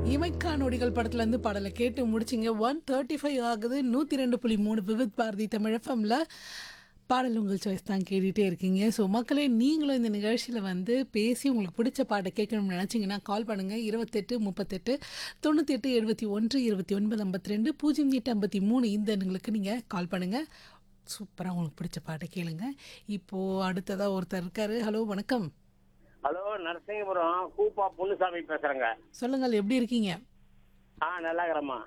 இமைக்கா நொடிகள் படத்துல இருந்து பாடலை கேட்டு முடிச்சிங்க ஒன் தேர்ட்டி ஃபைவ் ஆகுது நூற்றி ரெண்டு புள்ளி மூணு விவித் பாரதி தமிழ் எஃப்எம்ல பாடல் உங்கள் சாய்ஸ் தான் கேட்டுகிட்டே இருக்கீங்க ஸோ மக்களே நீங்களும் இந்த நிகழ்ச்சியில் வந்து பேசி உங்களுக்கு பிடிச்ச பாட்டை கேட்கணும்னு நினச்சிங்கன்னா கால் பண்ணுங்கள் இருபத்தெட்டு முப்பத்தெட்டு தொண்ணூற்றி எட்டு எழுபத்தி ஒன்று இருபத்தி ஒன்பது ஐம்பத்தி ரெண்டு பூஜ்ஜியம் எட்டு ஐம்பத்தி மூணு இந்த எண்களுக்கு நீங்கள் கால் பண்ணுங்கள் சூப்பராக உங்களுக்கு பிடிச்ச பாட்டை கேளுங்க இப்போது அடுத்ததாக ஒருத்தர் இருக்காரு ஹலோ வணக்கம் ஹலோ நரசிங்கபுரம் கூப்பா பொன்னுசாமி பேசுறேங்க சொல்லுங்கள் எப்படி இருக்கீங்க ஆ நல்லா இருக்கிறேம்மா